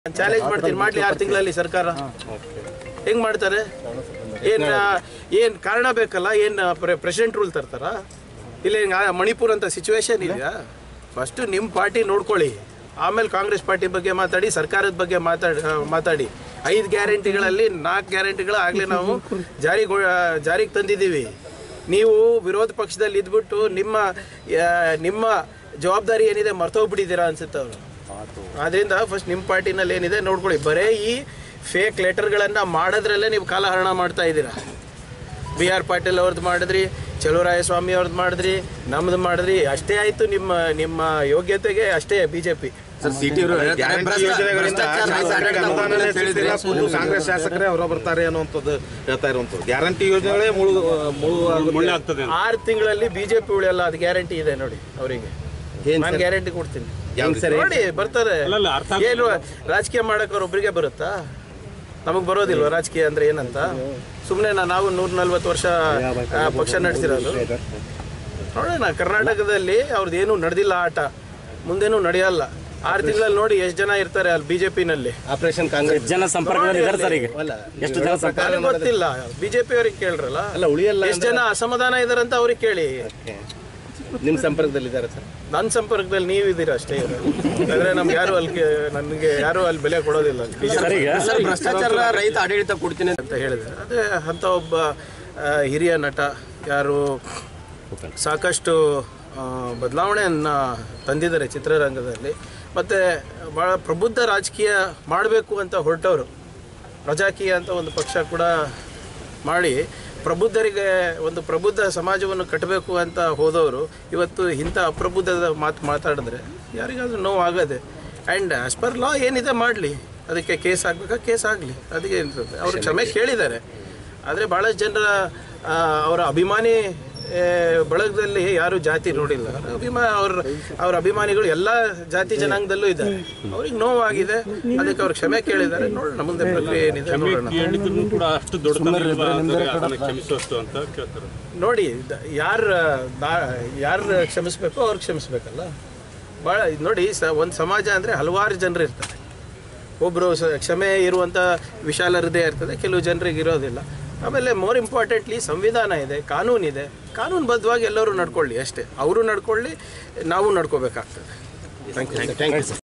Challenge ಮಾಡ್ತೀನಿ ಮಾಡ್ಲಿ ಆರು ತಿಂಗಳಲ್ಲಿ ಸರ್ಕಾರ ಹೆಂಗ್ ಮಾಡ್ತಾರೆ ಏನ್ ಏನ್ ಕಾರಣ ಬೇಕಲ್ಲ ಏನ್ ಪ್ರೆಸಿಡೆಂಟ್ ರೂಲ್ ತರ್ತಾರ ಇಲ್ಲ ಹಿಂಗ ಮಣಿಪುರ್ ಅಂತ ಸಿಚುವೇಶನ್ ಇದೆಯಾ ಫಸ್ಟ್ ನಿಮ್ಮ ಪಾರ್ಟಿ ನೋಡ್ಕೊಳ್ಳಿ ಆಮೇಲೆ ಕಾಂಗ್ರೆಸ್ ಪಾರ್ಟಿ ಬಗ್ಗೆ ಮಾತಾಡಿ ಸರ್ಕಾರದ ಬಗ್ಗೆ ಮಾತಾಡಿ ಮಾತಾಡಿ ಐದು ಗ್ಯಾರಂಟಿಗಳಲ್ಲಿ ನಾಲ್ಕು ಗ್ಯಾರಂಟಿಗಳು ಆಗಲೇ ನಾವು ಜಾರಿ ಜಾರಿಗೆ ತಂದಿದ್ದೀವಿ ನೀವು ವಿರೋಧ ಪಕ್ಷದಲ್ಲಿ ಇದ್ಬಿಟ್ಟು ನಿಮ್ಮ ಆ, ನಿಮ್ಮ ಜವಾಬ್ದಾರಿ ಏನಿದೆ ಮರ್ತೋಗ್ಬಿಟ್ಟಿದ್ದೀರಾ ಅನ್ಸುತ್ತೆ ಅವರು ಆದ್ರಿಂದ ಫಸ್ಟ್ ನಿಮ್ಮ ಪಾರ್ಟಿನಲ್ಲಿ ಏನಿದೆ ನೋಡ್ಕೊಳ್ಳಿ ಬರೇ ಈ ಫೇಕ್ ಲೆಟರ್ಗಳನ್ನು ಮಾಡೋದ್ರಲ್ಲೇ ನೀವು ಕಾಲಹರಣ ಮಾಡ್ತಾ ಇದ್ದೀರಾ ಬಿ ಆರ್ ಪಾಟೀಲ್ ಅವ್ರದ್ದು ಮಾಡಿದ್ರಿ ಚಲುವರಾಯ ಸ್ವಾಮಿ ಅವ್ರದ್ದು ಮಾಡಿದ್ರಿ ನಮ್ದು ಮಾಡಿದ್ರಿ ಅಷ್ಟೇ ಆಯ್ತು ನಿಮ್ಮ ನಿಮ್ಮ ಯೋಗ್ಯತೆಗೆ ಅಷ್ಟೇ ಬಿಜೆಪಿ ಗ್ಯಾರಂಟಿ ಯೋಜನೆಗಳಿಂದ ಶಾಸಕರಿಗೆ ಅನುದಾನನೇ ಸಿಗ್ತಿಲ್ಲ, ಫುಲ್ಲು ಕಾಂಗ್ರೆಸ್ ಶಾಸಕರೇ ಹೊರ ಬರ್ತಾರೆ ಅನ್ನುವಂಥದ್ದು ಹೇಳ್ತಾ ಇರುವಂಥದ್ದು ಗ್ಯಾರಂಟಿ ಯೋಜನೆಗಳೇ ಮುಳು ಮುಳು ಆಗ್ತದೆ ಆರು ತಿಂಗಳಲ್ಲಿ ಬಿಜೆಪಿ ಉಳಿಯಲ್ಲ ಅದು ಗ್ಯಾರಂಟಿ ಇದೆ ನೋಡಿ ಅವರಿಗೆ ನಾನು ಗ್ಯಾರಂಟಿ ಕೊಡ್ತೀನಿ ನೋಡಿ ಬರ್ತಾರೆ ಅಲ್ಲಲ್ಲ, ಅರ್ಥ ಆಗ್ತದೆ. ಏನು ರಾಜಕೀಯ ಮಾಡಕ್ಕೆ ಅವ್ರು ಒಬ್ರಿಗೆ ಬರುತ್ತಾ ನಮಗೆ ಬರೋದಿಲ್ವ ರಾಜಕೀಯ ಅಂದ್ರೆ ಏನಂತ ಸುಮ್ಮನೆ ನಾವು ನೂರ ನಲ್ವತ್ತು ವರ್ಷ ಆ, ಪಕ್ಷ ನಡೆಸಿರೋದು ನೋಡೋಣ ಕರ್ನಾಟಕದಲ್ಲಿ ಅವ್ರದ್ದು ಏನೂ ನಡೆದಿಲ್ಲ ಆಟ ಮುಂದೇನೂ ನಡೆಯಲ್ಲ ಆರು ತಿಂಗಳಲ್ಲಿ ನೋಡಿ ಎಷ್ಟು ಜನ ಇರ್ತಾರೆ ಅಲ್ಲಿ ಬಿಜೆಪಿನಲ್ಲಿ ಆಪರೇಷನ್ ಕಾಂಗ್ರೆಸ್ ಜನ ಸಂಪರ್ಕದಲ್ಲಿ ಇದ್ದಾರೆ ಸರ್ ಈಗ ಎಷ್ಟು ಜನ ಸಂಪರ್ಕ ನನಗೆ ಗೊತ್ತಿಲ್ಲ ಬಿಜೆಪಿ ಅವ್ರಿಗೆ ಕೇಳ್ರಲ್ಲ ಅಲ್ಲ ಉಳಿಯಲ್ಲ ಎಷ್ಟು ಜನ ಅಸಮಾಧಾನ ಇದಾರಂತ ಅವ್ರಿಗೆ ಕೇಳಿ ನಿಮ್ ಸಂಪರ್ಕದಲ್ಲಿ ಇದ್ದಾರೆ ಸರ್ ನನ್ನ ಸಂಪರ್ಕದಲ್ಲಿ ನೀವಿದ್ದೀರಾ ಅಷ್ಟೇ ಅಂದ್ರೆ ನಮ್ಗೆ ಯಾರು ಅಲ್ಲಿ ನನಗೆ ಯಾರು ಅಲ್ಲಿ ಬೆಲೆ ಕೊಡೋದಿಲ್ಲ ಅಲ್ಲಿ BJP ಸರ್ ಈಗ ಭ್ರಷ್ಟಾಚಾರ ರಹಿತ ಆಡಳಿತ ಕೊಡ್ತೀನಿ ಅಂತ ಹೇಳಿದೆ ಅದೇ ಅಂತ ಒಬ್ಬ ಆ, ಹಿರಿಯ ನಟ ಯಾರು ಸಾಕಷ್ಟು ಬದಲಾವಣೆಯನ್ನು ತಂದಿದ್ದಾರೆ ಚಿತ್ರರಂಗದಲ್ಲಿ ಮತ್ತು ಭಾಳ ಪ್ರಬುದ್ಧ ರಾಜಕೀಯ ಮಾಡಬೇಕು ಅಂತ ಹೊರಟವರು ಪ್ರಜಾಕೀಯ ಅಂತ ಒಂದು ಪಕ್ಷ ಕೂಡ ಮಾಡಿ ಪ್ರಬುದ್ಧರಿಗೆ ಒಂದು ಪ್ರಬುದ್ಧ ಸಮಾಜವನ್ನು ಕಟ್ಟಬೇಕು ಅಂತ ಹೋದವರು ಇವತ್ತು ಇಂಥ ಅಪ್ರಬುದ್ಧದ ಮಾತು ಮಾತಾಡಿದ್ರೆ ಯಾರಿಗಾದ್ರೂ ನೋವು ಆಗದೆ ಆ್ಯಂಡ್ ಆ್ಯಸ್ ಪರ್ ಲಾ ಏನಿದೆ ಮಾಡಲಿ ಅದಕ್ಕೆ ಕೇಸ್ ಆಗಬೇಕಾ ಕೇಸ್ ಆಗಲಿ ಅದಕ್ಕೆ ಏನಿರ್ತದೆ ಅವರು ಕ್ಷಮೆ ಕೇಳಿದ್ದಾರೆ ಆದರೆ ಭಾಳಷ್ಟು ಜನರ ಆ, ಅವರ ಅಭಿಮಾನಿ ಆ, ಬಳಗದಲ್ಲಿ ಯಾರು ಜಾತಿ ನೋಡಿಲ್ಲ ಅಭಿಮಾ ಅವ್ರ ಅವ್ರ ಅಭಿಮಾನಿಗಳು ಎಲ್ಲ ಜಾತಿ ಜನಾಂಗದಲ್ಲೂ ಇದ್ದಾರೆ ಅವ್ರಿಗೆ ನೋವಾಗಿದೆ ಅದಕ್ಕೆ ಅವ್ರು ಕ್ಷಮೆ ಕೇಳಿದ್ದಾರೆ ನೋಡೋಣ ಮುಂದೆ ಪ್ರಕ್ರಿಯೆ ಏನಿದೆ ನೋಡೋಣ ಕೇಳಿದ್ರು ಕೂಡ ಅಷ್ಟು ದೊಡ್ಡತನ ಅದನ್ನ ಕ್ಷಮಿಸುವಷ್ಟು ಅಂತ ಕೇಳ್ತಾರೆ ನೋಡಿ ಯಾರು ಯಾರು ಕ್ಷಮಿಸ್ಬೇಕೋ ಅವ್ರು ಕ್ಷಮಿಸ್ಬೇಕಲ್ಲ ಭಾಳ ನೋಡಿ ಸ ಒಂದು ಸಮಾಜ ಅಂದರೆ ಹಲವಾರು ಜನರು ಇರ್ತಾರೆ ಒಬ್ಬರು ಸ ಕ್ಷಮೆ ಇರುವಂಥ ವಿಶಾಲ ಹೃದಯ ಇರ್ತದೆ ಕೆಲವು ಜನರಿಗೆ ಇರೋದಿಲ್ಲ ಆಮೇಲೆ ಮೋರ್ ಇಂಪಾರ್ಟೆಂಟ್ಲಿ ಸಂವಿಧಾನ ಇದೆ ಕಾನೂನಿದೆ ಕಾನೂನುಬದ್ಧವಾಗಿ ಎಲ್ಲರೂ ನಡ್ಕೊಳ್ಳಿ ಅಷ್ಟೇ ಅವರು ನಡ್ಕೊಳ್ಳಿ ನಾವು ನಡ್ಕೋಬೇಕಾಗ್ತದೆ ಥ್ಯಾಂಕ್ ಯು ಥ್ಯಾಂಕ್ ಯು